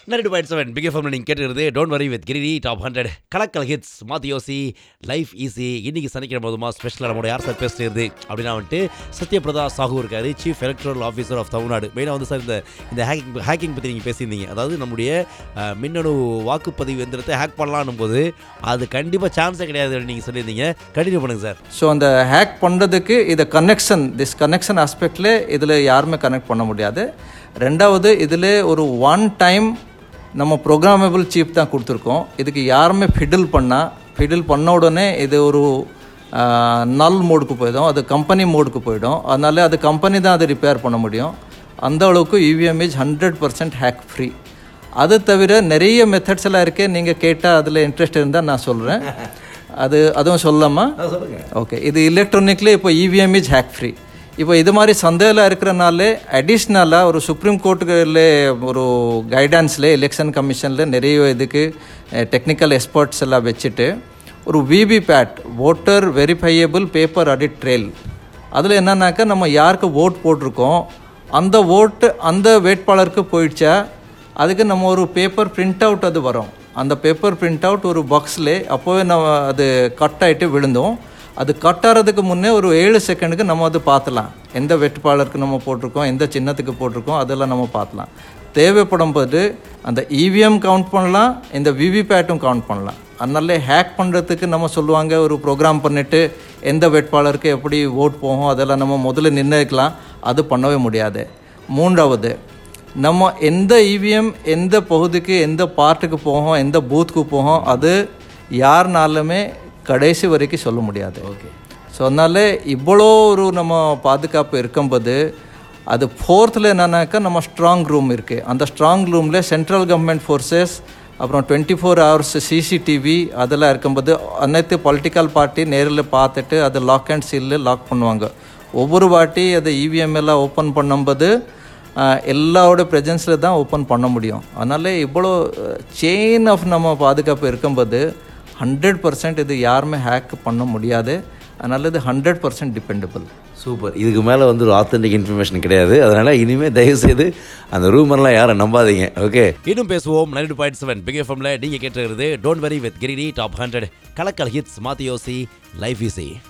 night point seven big எஃப்எம்ல நீங்கள் கேட்டுக்கிறது டோன்ட் வரி வித் கிரிடி டாப் ஹண்ட்ரட் கலக்கல் ஹிட்ஸ் மாத்தி யோசி லைஃப் ஈஸி இன்னைக்கு சனிக்கிழமை போதுமா ஸ்பெஷலாக நம்மளோட யார் சார் பேசுறது அப்படின்னா வந்துட்டு சத்யபிரதா சாஹூ இருக்காரு chief electoral officer of Tamil Nadu மெயினாக வந்து சார் இந்த இந்த ஹேக்கிங் ஹேக்கிங் பற்றி நீங்கள் பேசியிருந்தீங்க அதாவது நம்முடைய அஹ், மின்னணு வாக்குப்பதிவு எந்திரத்தை ஹேக் பண்ணலான்னும் போது அது கண்டிப்பாக சான்ஸே கிடையாது நீங்கள் சொல்லியிருந்தீங்க கண்டினியூ பண்ணுங்க சார் ஸோ அந்த ஹேக் பண்ணுறதுக்கு இதை கனெக்ஷன் திஸ் கனெக்ஷன் ஆஸ்பெக்டில் இதில் யாருமே கனெக்ட் பண்ண முடியாது ரெண்டாவது இதில் ஒரு ஒன் டைம் நம்ம ப்ரோக்ராமபிள் சீப் தான் கொடுத்துருக்கோம் இதுக்கு யாருமே ஃபிடில் பண்ணால் ஃபிடில் பண்ண உடனே இது ஒரு நல் மோடுக்கு போயிடும் அது கம்பெனி மோடுக்கு போயிடும் அதனால அது கம்பெனி தான் அதை ரிப்பேர் பண்ண முடியும் அந்த அளவுக்கு EVM is hundred percent hack free அது தவிர நிறைய மெத்தட்ஸ் எல்லாம் இருக்கு நீங்கள் கேட்டால் அதில் இன்ட்ரெஸ்ட் இருந்தால் நான் சொல்கிறேன் அது அதுவும் சொல்லலாமா ஓகே இது எலக்ட்ரானிக்ல இப்போ இவிஎம் இஸ் ஹேக் ஃப்ரீ இப்போ இது மாதிரி சந்தேகம் இருக்கிறனால அடிஷ்னலாக ஒரு சுப்ரீம் கோர்ட்டுல ஒரு கைடன்ஸில் எலெக்ஷன் கமிஷனில் நிறைய இதுக்கு டெக்னிக்கல் எக்ஸ்பர்ட்ஸ் எல்லாம் வச்சுட்டு ஒரு VVPAT voter verifiable paper audit trail அதில் என்னன்னாக்கா நம்ம யாருக்கு ஓட் போட்டிருக்கோம் அந்த ஓட்டு அந்த வேட்பாளருக்கு போயிடுச்சா அதுக்கு நம்ம ஒரு பேப்பர் பிரிண்ட் அவுட் அது வரும் அந்த பேப்பர் பிரிண்ட் அவுட் ஒரு பாக்ஸில் அப்போவே நம்ம அது கட் ஆகிட்டு விழுந்தோம் அது கட் ஆகிறதுக்கு முன்னே ஒரு ஏழு செகண்டுக்கு நம்ம அது பார்த்துலாம் எந்த வேட்பாளருக்கு நம்ம போட்டிருக்கோம் எந்த சின்னத்துக்கு போட்டிருக்கோம் அதெல்லாம் நம்ம பார்த்துலாம் தேவைப்படும் போது அந்த இவிஎம் கவுண்ட் பண்ணலாம் இந்த விவிபேட்டும் கவுண்ட் பண்ணலாம் அதனால ஹேக் பண்ணுறதுக்கு நம்ம சொல்லுவாங்க ஒரு ப்ரோக்ராம் பண்ணிவிட்டு எந்த வேட்பாளருக்கு எப்படி ஓட் போகும் அதெல்லாம் நம்ம முதல்ல நிர்ணயிக்கலாம் அது பண்ணவே முடியாது மூன்றாவது நம்ம எந்த இவிஎம் எந்த பகுதிக்கு எந்த பார்ட்டுக்கு போகும் எந்த பூத்துக்கு போகும் அது யாருனாலுமே கடைசி வரைக்கும் சொல்ல முடியாது ஓகே ஸோ அதனால இவ்வளோ ஒரு நம்ம பாதுகாப்பு இருக்கும்போது அது ஃபோர்த்தில் என்னன்னாக்கா நம்ம ஸ்ட்ராங் ரூம் இருக்குது அந்த ஸ்ட்ராங் ரூமில் சென்ட்ரல் கவர்மெண்ட் ஃபோர்ஸஸ் அப்புறம் டுவெண்ட்டி ஃபோர் ஹவர்ஸ் சிசிடிவி அதெல்லாம் இருக்கும்போது அனைத்து பொலிட்டிக்கல் பார்ட்டி நேரில் பார்த்துட்டு அது லாக் அண்ட் சீலில் லாக் பண்ணுவாங்க ஒவ்வொரு வாட்டி அது இவிஎம் எல்லாம் ஓப்பன் பண்ணும்போது ஆஹ், எல்லாரோட ப்ரெசன்ஸில் தான் ஓப்பன் பண்ண முடியும் அதனால் இவ்வளோ செயின் ஆஃப் நம்ம பாதுகாப்பு இருக்கும்போது ஹண்ட்ரட் பர்சன்ட் இது யாருமே ஹேக் பண்ண முடியாது அதனால் இது ஹண்ட்ரட் பர்சன்ட் டிபெண்டபிள் சூப்பர் இதுக்கு மேலே வந்து ஒரு ஆத்தென்டிக் இன்ஃபர்மேஷன் கிடையாது அதனால் இனிமேல் தயவுசெய்து அந்த ரூமர்லாம் யாரும் நம்பாதீங்க ஓகே இன்னும் பேசுவோம் நைன்டி பாயிண்ட் செவன் பிக் எஃப்எம்ல நீங்கள் கேட்டுருக்கிறது டோன்ட் வரி வித் கிரிடி டாப் ஹண்ட்ரட் கலக்கல் ஹிட்ஸ் மாத்தி யோசி லைஃப் ஈஸி